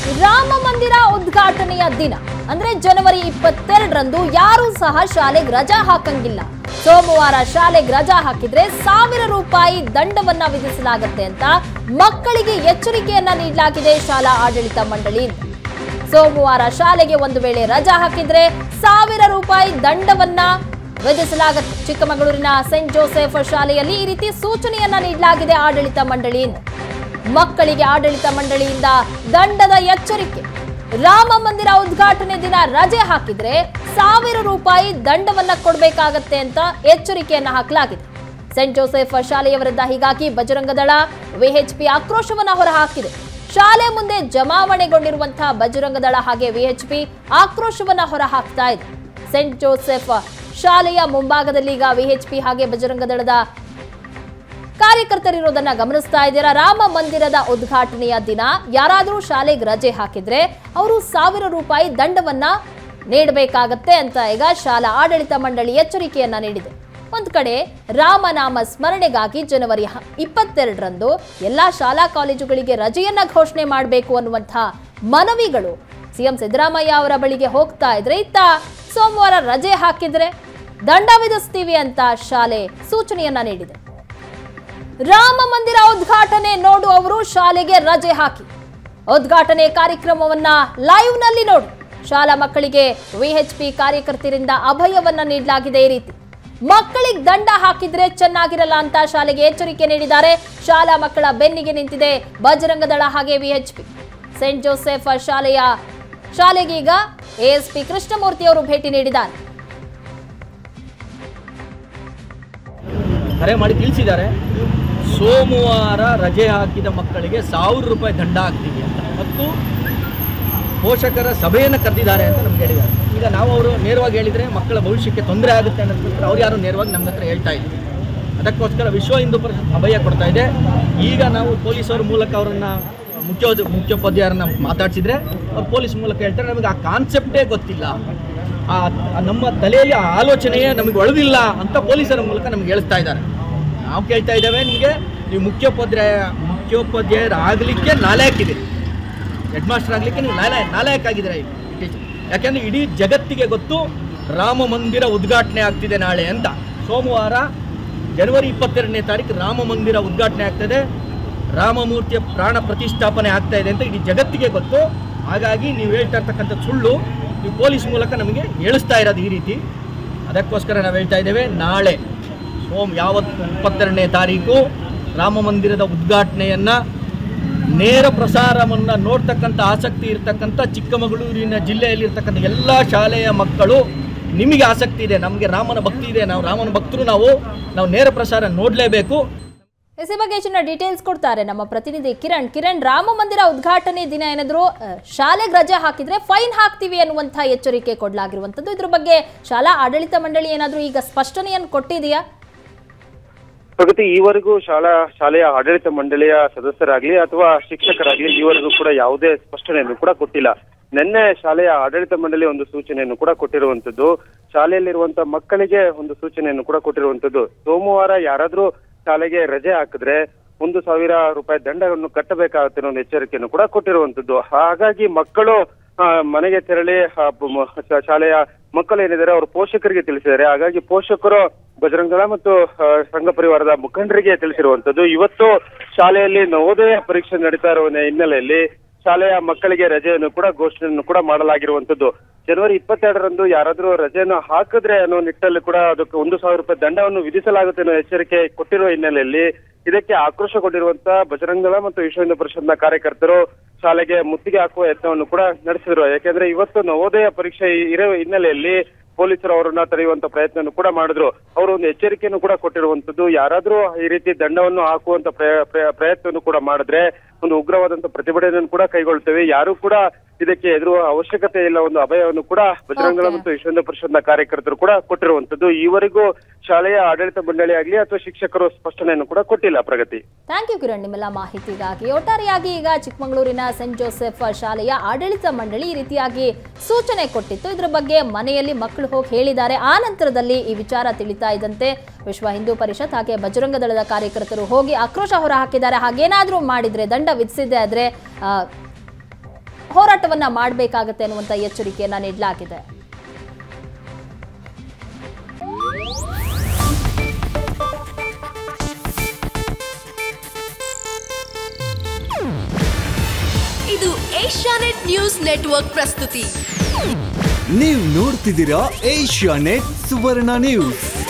ರಾಮ ಮಂದಿರ ಉದ್ಘಾಟನೆಯ ದಿನ ಅಂದ್ರೆ ಜನವರಿ ಇಪ್ಪತ್ತೆರಡರಂದು ಯಾರೂ ಸಹ ಶಾಲೆಗೆ ರಜಾ ಹಾಕಂಗಿಲ್ಲ ಸೋಮವಾರ ಶಾಲೆಗೆ ರಜಾ ಹಾಕಿದ್ರೆ ಸಾವಿರ ರೂಪಾಯಿ ದಂಡವನ್ನ ವಿಧಿಸಲಾಗುತ್ತೆ ಅಂತ ಮಕ್ಕಳಿಗೆ ಎಚ್ಚರಿಕೆಯನ್ನ ನೀಡಲಾಗಿದೆ ಶಾಲಾ ಆಡಳಿತ ಮಂಡಳಿಯಿಂದ ಸೋಮವಾರ ಶಾಲೆಗೆ ಒಂದು ವೇಳೆ ರಜಾ ಹಾಕಿದ್ರೆ ಸಾವಿರ ರೂಪಾಯಿ ದಂಡವನ್ನ ವಿಧಿಸಲಾಗುತ್ತೆ ಚಿಕ್ಕಮಗಳೂರಿನ ಸೆಂಟ್ ಜೋಸೆಫ್ ಶಾಲೆಯಲ್ಲಿ ಈ ರೀತಿ ಸೂಚನೆಯನ್ನ ನೀಡಲಾಗಿದೆ ಆಡಳಿತ ಮಂಡಳಿಯಿಂದ ಮಕ್ಕಳಿಗೆ ಆಡಳಿತ ಮಂಡಳಿಯಿಂದ ದಂಡದ ಎಚ್ಚರಿಕೆ ರಾಮ ಮಂದಿರ ಉದ್ಘಾಟನೆ ದಿನ ರಜೆ ಹಾಕಿದ್ರೆ ಸಾವಿರ ರೂಪಾಯಿ ದಂಡವನ್ನ ಕೊಡಬೇಕಾಗತ್ತೆ ಅಂತ ಎಚ್ಚರಿಕೆಯನ್ನ ಹಾಕಲಾಗಿದೆ ಸೆಂಟ್ ಜೋಸೆಫ್ ಶಾಲೆಯ ವಿರುದ್ಧ ಹೀಗಾಗಿ ಬಜರಂಗದಳ ವಿಎಚ್ಪಿ ಆಕ್ರೋಶವನ್ನ ಹೊರಹಾಕಿದೆ ಶಾಲೆ ಮುಂದೆ ಜಮಾವಣೆಗೊಂಡಿರುವಂತಹ ಬಜರಂಗದಳ ಹಾಗೆ ವಿಎಚ್ಪಿ ಆಕ್ರೋಶವನ್ನ ಹೊರಹಾಕ್ತಾ ಇದೆ ಸೆಂಟ್ ಜೋಸೆಫ್ ಶಾಲೆಯ ಮುಂಭಾಗದಲ್ಲಿ ಈಗ ವಿಎಚ್ಪಿ ಹಾಗೆ ಬಜರಂಗದಳದ ಕಾರ್ಯಕರ್ತರಿರೋದನ್ನ ಗಮನಿಸ್ತಾ ಇದ್ದೀರಾ ರಾಮ ಮಂದಿರದ ಉದ್ಘಾಟನೆಯ ದಿನ ಯಾರಾದರೂ ಶಾಲೆಗೆ ರಜೆ ಹಾಕಿದ್ರೆ ಅವರು ಸಾವಿರ ರೂಪಾಯಿ ದಂಡವನ್ನ ನೀಡಬೇಕಾಗತ್ತೆ ಅಂತ ಈಗ ಶಾಲಾ ಆಡಳಿತ ಮಂಡಳಿ ಎಚ್ಚರಿಕೆಯನ್ನ ನೀಡಿದೆ ಒಂದ್ ಕಡೆ ರಾಮನಾಮ ಸ್ಮರಣೆಗಾಗಿ ಜನವರಿ ಹ- ಇಪ್ಪತ್ತೆರಡರಂದು ಎಲ್ಲಾ ಶಾಲಾ ಕಾಲೇಜುಗಳಿಗೆ ರಜೆಯನ್ನ ಘೋಷಣೆ ಮಾಡಬೇಕು ಅನ್ನುವಂತಹ ಮನವಿಗಳು ಸಿಎಂ ಸಿದ್ದರಾಮಯ್ಯ ಅವರ ಬಳಿಗೆ ಹೋಗ್ತಾ ಇದ್ರೆ ಇತ್ತ ಸೋಮವಾರ ರಜೆ ಹಾಕಿದ್ರೆ ದಂಡ ವಿಧಿಸ್ತೀವಿ ಅಂತ ಶಾಲೆ ಸೂಚನೆಯನ್ನ ನೀಡಿದೆ ರಾಮ ಮಂದಿರ ಉದ್ಘಾಟನೆ ನೋಡುವವರು ಶಾಲೆಗೆ ರಜೆ ಹಾಕಿ ಉದ್ಘಾಟನೆ ಕಾರ್ಯಕ್ರಮವನ್ನ ಲೈವ್ ನಲ್ಲಿ ನೋಡಿ ಶಾಲಾ ಮಕ್ಕಳಿಗೆ ವಿಎಚ್ಪಿ ಕಾರ್ಯಕರ್ತರಿಂದ ಅಭಯವನ್ನ ನೀಡಲಾಗಿದೆ ಈ ರೀತಿ ಮಕ್ಕಳಿಗೆ ದಂಡ ಹಾಕಿದ್ರೆ ಚೆನ್ನಾಗಿರಲ್ಲ ಅಂತ ಶಾಲೆಗೆ ಎಚ್ಚರಿಕೆ ನೀಡಿದ್ದಾರೆ ಶಾಲಾ ಮಕ್ಕಳ ಬೆನ್ನಿಗೆ ನಿಂತಿದೆ ಬಜರಂಗದಳ ಹಾಗೆ ವಿಎಚ್ಪಿ ಸೆಂಟ್ ಜೋಸೆಫ್ ಶಾಲೆಯ ಶಾಲೆಗೆ ಈಗ ಎಎಸ್ಪಿ ಕೃಷ್ಣಮೂರ್ತಿ ಅವರು ಭೇಟಿ ನೀಡಿದ್ದಾರೆ ಕರೆ ಮಾಡಿ ತಿಳಿಸಿದ್ದಾರೆ ಸೋಮವಾರ ರಜೆ ಹಾಕಿದ ಮಕ್ಕಳಿಗೆ ಸಾವಿರ ರೂಪಾಯಿ ದಂಡ ಹಾಕ್ತೀವಿ ಅಂತ ಮತ್ತು ಪೋಷಕರ ಸಭೆಯನ್ನು ಕರೆದಿದ್ದಾರೆ ಅಂತ ನಮ್ಗೆ ಹೇಳಿದ್ದಾರೆ ಈಗ ನಾವು ಅವರು ನೇರವಾಗಿ ಹೇಳಿದರೆ ಮಕ್ಕಳ ಭವಿಷ್ಯಕ್ಕೆ ತೊಂದರೆ ಆಗುತ್ತೆ ಅನ್ನೋದಕ್ಕೋಸ್ಕರ ಅವ್ರು ಯಾರು ನೇರವಾಗಿ ನಮ್ಮ ಹತ್ರ ಹೇಳ್ತಾ ಇದ್ದೀವಿ ಅದಕ್ಕೋಸ್ಕರ ವಿಶ್ವ ಹಿಂದೂ ಪರಿಷತ್ ಅಭಯ ಕೊಡ್ತಾ ಇದೆ ಈಗ ನಾವು ಪೊಲೀಸರ ಮೂಲಕ ಅವರನ್ನು ಮುಖ್ಯ ಮುಖ್ಯೋಪಾಧ್ಯಾಯರನ್ನ ಮಾತಾಡಿಸಿದ್ರೆ ಅವ್ರು ಪೊಲೀಸ್ ಮೂಲಕ ಹೇಳ್ತಾರೆ ನಮಗೆ ಆ ಕಾನ್ಸೆಪ್ಟೇ ಗೊತ್ತಿಲ್ಲ ಆ ಆ ನಮ್ಮ ತಲೆಯಲ್ಲಿ ಆ ಆಲೋಚನೆಯೇ ನಮಗೆ ಒಳದಿಲ್ಲ ಅಂತ ಪೊಲೀಸರ ಮೂಲಕ ನಮ್ಗೆ ಹೇಳ್ತಾ ಇದ್ದಾರೆ ನಾವು ಕೇಳ್ತಾ ಇದ್ದೇವೆ ನಿಮಗೆ ನೀವು ಮುಖ್ಯೋಪಾಧ್ಯಾಯ ಮುಖ್ಯೋಪಾಧ್ಯಾಯರಾಗಲಿಕ್ಕೆ ನಾಲಾಯಕ್ಕಿದೆ ಹೆಡ್ ಮಾಸ್ಟರ್ ಆಗಲಿಕ್ಕೆ ನೀವು ನಾಲಾಯ ನಾಲಾಯಕ್ ಆಗಿದ್ದೀರಾ ಈಗ ಟೀಚರ್ ಯಾಕೆಂದರೆ ಇಡೀ ಜಗತ್ತಿಗೆ ಗೊತ್ತು ರಾಮ ಮಂದಿರ ಉದ್ಘಾಟನೆ ಆಗ್ತಿದೆ ನಾಳೆ ಅಂತ ಸೋಮವಾರ ಜನವರಿ ಇಪ್ಪತ್ತೆರಡನೇ ತಾರೀಕು ರಾಮ ಮಂದಿರ ಉದ್ಘಾಟನೆ ಆಗ್ತದೆ ರಾಮಮೂರ್ತಿಯ ಪ್ರಾಣ ಪ್ರತಿಷ್ಠಾಪನೆ ಆಗ್ತಾ ಇದೆ ಅಂತ ಇಡೀ ಜಗತ್ತಿಗೆ ಗೊತ್ತು ಹಾಗಾಗಿ ನೀವು ಹೇಳ್ತಾ ಇರ್ತಕ್ಕಂಥ ಸುಳ್ಳು ನೀವು ಪೊಲೀಸ್ ಮೂಲಕ ನಮಗೆ ಹೇಳಿಸ್ತಾ ಇರೋದು ಈ ರೀತಿ ಅದಕ್ಕೋಸ್ಕರ ನಾವು ಹೇಳ್ತಾ ಇದ್ದೇವೆ ನಾಳೆ ಸೋಮ್ ಯಾವತ್ತು ಇಪ್ಪತ್ತೆರಡನೇ ತಾರೀಕು ರಾಮ ಮಂದಿರದ ಉದ್ಘಾಟನೆಯನ್ನು ನೇರ ಪ್ರಸಾರವನ್ನು ನೋಡ್ತಕ್ಕಂಥ ಆಸಕ್ತಿ ಇರ್ತಕ್ಕಂಥ ಚಿಕ್ಕಮಗಳೂರಿನ ಜಿಲ್ಲೆಯಲ್ಲಿರ್ತಕ್ಕಂಥ ಎಲ್ಲ ಶಾಲೆಯ ಮಕ್ಕಳು ನಿಮಗೆ ಆಸಕ್ತಿ ಇದೆ ನಮಗೆ ರಾಮನ ಭಕ್ತಿ ಇದೆ ನಾವು ರಾಮನ ಭಕ್ತರು ನಾವು ನಾವು ನೇರ ಪ್ರಸಾರ ನೋಡಲೇಬೇಕು ಎಸ್ ಈ ಬಗ್ಗೆ ಹೆಚ್ಚಿನ ಡೀಟೇಲ್ಸ್ ಕೊಡ್ತಾರೆ ನಮ್ಮ ಪ್ರತಿನಿಧಿ ಕಿರಣ್ ಕಿರಣ್ ರಾಮ ಮಂದಿರ ಉದ್ಘಾಟನೆ ದಿನ ಏನಾದ್ರು ಅಹ್, ಶಾಲೆಗೆ ರಜೆ ಹಾಕಿದ್ರೆ ಫೈನ್ ಹಾಕ್ತೀವಿ ಅನ್ನುವಂಥ ಎಚ್ಚರಿಕೆ ಕೊಡಲಾಗಿರುವಂಥದ್ದು ಇದ್ರ ಬಗ್ಗೆ ಶಾಲಾ ಆಡಳಿತ ಮಂಡಳಿ ಏನಾದರೂ ಈಗ ಸ್ಪಷ್ಟನೆಯನ್ನು ಕೊಟ್ಟಿದೆಯಾ ಪ್ರಗತಿ ಈವರೆಗೂ ಶಾಲಾ ಶಾಲೆಯ ಆಡಳಿತ ಮಂಡಳಿಯ ಸದಸ್ಯರಾಗ್ಲಿ ಅಥವಾ ಶಿಕ್ಷಕರಾಗ್ಲಿ ಈವರೆಗೂ ಕೂಡ ಯಾವುದೇ ಸ್ಪಷ್ಟನೆಯನ್ನು ಕೂಡ ಕೊಟ್ಟಿಲ್ಲ ನಿನ್ನೆ ಶಾಲೆಯ ಆಡಳಿತ ಮಂಡಳಿ ಒಂದು ಸೂಚನೆಯನ್ನು ಕೂಡ ಕೊಟ್ಟಿರುವಂತದ್ದು ಶಾಲೆಯಲ್ಲಿರುವಂತ ಮಕ್ಕಳಿಗೆ ಒಂದು ಸೂಚನೆಯನ್ನು ಕೂಡ ಕೊಟ್ಟಿರುವಂತದ್ದು ಸೋಮವಾರ ಯಾರಾದ್ರೂ ಶಾಲೆಗೆ ರಜೆ ಹಾಕಿದ್ರೆ ಒಂದು ಸಾವಿರ ರೂಪಾಯಿ ದಂಡವನ್ನು ಕಟ್ಟಬೇಕಾಗುತ್ತೆ ಅನ್ನೋ ಒಂದು ಎಚ್ಚರಿಕೆಯನ್ನು ಕೂಡ ಕೊಟ್ಟಿರುವಂತದ್ದು ಹಾಗಾಗಿ ಮಕ್ಕಳು ಆ, ಮನೆಗೆ ತೆರಳಿ ಆ, ಬ- ಮ- ಶಾ- ಶಾಲೆಯ ಮಕ್ಕಳು ಏನಿದ್ದಾರೆ ಅವರು ಪೋಷಕರಿಗೆ ತಿಳಿಸಿದ್ದಾರೆ ಹಾಗಾಗಿ ಪೋಷಕರು ಬಜರಂಗದಳ ಮತ್ತು ಆ, ಸಂಘ ಪರಿವಾರದ ಮುಖಂಡರಿಗೆ ತಿಳಿಸಿರುವಂತದ್ದು ಇವತ್ತು ಶಾಲೆಯಲ್ಲಿ ನವೋದಯ ಪರೀಕ್ಷೆ ನಡೀತಾ ಇರುವ ಹಿನ್ನೆಲೆಯಲ್ಲಿ ಶಾಲೆಯ ಮಕ್ಕಳಿಗೆ ರಜೆಯನ್ನು ಕೂಡ ಘೋಷಣೆಯನ್ನು ಕೂಡ ಮಾಡಲಾಗಿರುವಂತದ್ದು ಜನವರಿ ಇಪ್ಪತ್ತೆರಡರಂದು ಯಾರಾದ್ರೂ ರಜೆಯನ್ನು ಹಾಕಿದ್ರೆ ಅನ್ನೋ ನಿಟ್ಟಲ್ಲಿ ಕೂಡ ಅದಕ್ಕೆ ಒಂದು ಸಾವಿರ ರೂಪಾಯಿ ದಂಡವನ್ನು ವಿಧಿಸಲಾಗುತ್ತೆ ಅನ್ನೋ ಎಚ್ಚರಿಕೆ ಕೊಟ್ಟಿರುವ ಹಿನ್ನೆಲೆಯಲ್ಲಿ ಇದಕ್ಕೆ ಆಕ್ರೋಶಗೊಂಡಿರುವಂತ ಬಜರಂಗದಳ ಮತ್ತು ವಿಶ್ವ ಹಿಂದೂ ಪರಿಷತ್ನ ಕಾರ್ಯಕರ್ತರು ಶಾಲೆಗೆ ಮುತ್ತಿಗೆ ಹಾಕುವ ಯತ್ನವನ್ನು ಕೂಡ ನಡೆಸಿದ್ರು ಯಾಕೆಂದ್ರೆ ಇವತ್ತು ನವೋದಯ ಪರೀಕ್ಷೆ ಇರೋ ಹಿನ್ನೆಲೆಯಲ್ಲಿ ಪೊಲೀಸರು ಅವರನ್ನ ತಡೆಯುವಂತ ಪ್ರಯತ್ನವನ್ನು ಕೂಡ ಮಾಡಿದ್ರು ಅವರು ಒಂದು ಎಚ್ಚರಿಕೆಯನ್ನು ಕೂಡ ಕೊಟ್ಟಿರುವಂತದ್ದು ಯಾರಾದ್ರೂ ಈ ರೀತಿ ದಂಡವನ್ನು ಹಾಕುವಂತ ಪ್ರಯ- ಪ್ರಯ- ಪ್ರಯತ್ನವನ್ನು ಕೂಡ ಮಾಡಿದ್ರೆ ಒಂದು ಉಗ್ರವಾದಂತ ಪ್ರತಿಭಟನೆಯನ್ನು ಕೂಡ ಕೈಗೊಳ್ತೇವೆ ಯಾರು ಕೂಡ ಇದಕ್ಕೆ ಎದುರುವ ಅವಶ್ಯಕತೆ ಇಲ್ಲ ಒಂದು ಅಭಯವನ್ನು ಕೂಡ ಬಜರಂಗದಳ Okay. ಮತ್ತು ವಿಶ್ವ ಹಿಂದೂ ಪರಿಷತ್ನ ಕಾರ್ಯಕರ್ತರು ಕೂಡ ಕೊಟ್ಟಿರುವಂತದ್ದು ಈವರೆಗೂ ಶಾಲೆಯ ಆಡಳಿತ ಮಂಡಳಿ ಆಗ್ಲಿ ಅಥವಾ ಶಿಕ್ಷಕರು ಸ್ಪಷ್ಟನೆಯನ್ನು ಕೂಡ ಕೊಟ್ಟಿಲ್ಲ ಪ್ರಗತಿ ಥ್ಯಾಂಕ್ ಯು ಕಿರಣ್ ನಿಮ್ಮೆಲ್ಲ ಮಾಹಿತಿಗಾಗಿ ಒಟ್ಟಾರೆಯಾಗಿ ಈಗ ಚಿಕ್ಕಮಗಳೂರಿನ ಸೆಂಟ್ ಜೋಸೆಫ್ ಶಾಲೆಯ ಆಡಳಿತ ಮಂಡಳಿ ಈ ರೀತಿಯಾಗಿ ಸೂಚನೆ ಕೊಟ್ಟಿತ್ತು ಇದರ ಬಗ್ಗೆ ಮನೆಯಲ್ಲಿ ಮಕ್ಕಳು ಹೋಗಿ ಹೇಳಿದ್ದಾರೆ ಆ ನಂತರದಲ್ಲಿ ಈ ವಿಚಾರ ತಿಳಿತಾ ಇದ್ದಂತೆ ವಿಶ್ವ ಹಿಂದೂ ಪರಿಷತ್ ಹಾಗೆ ಬಜರಂಗ ದಳದ ಕಾರ್ಯಕರ್ತರು ಹೋಗಿ ಆಕ್ರೋಶ ಹೊರಹಾಕಿದ್ದಾರೆ ಹಾಗೇನಾದರೂ ಮಾಡಿದ್ರೆ ದಂಡ ವಿಧಿಸಿದ್ದೆ ಆದ್ರೆ ಆ, ಹೋರಾಟವನ್ನ ಮಾಡಬೇಕಾಗತ್ತೆ ಅನ್ನುವಂತ ಎಚ್ಚರಿಕೆಯನ್ನ ನೀಡಲಾಗಿದೆ ಇದು ಏಷ್ಯಾನೆಟ್ ನ್ಯೂಸ್ ನೆಟ್ವರ್ಕ್ ಪ್ರಸ್ತುತಿ ನೀವು ನೋಡ್ತಿದ್ದೀರಾ ಏಷ್ಯಾ ನೆಟ್ ಸುವರ್ಣ ನ್ಯೂಸ್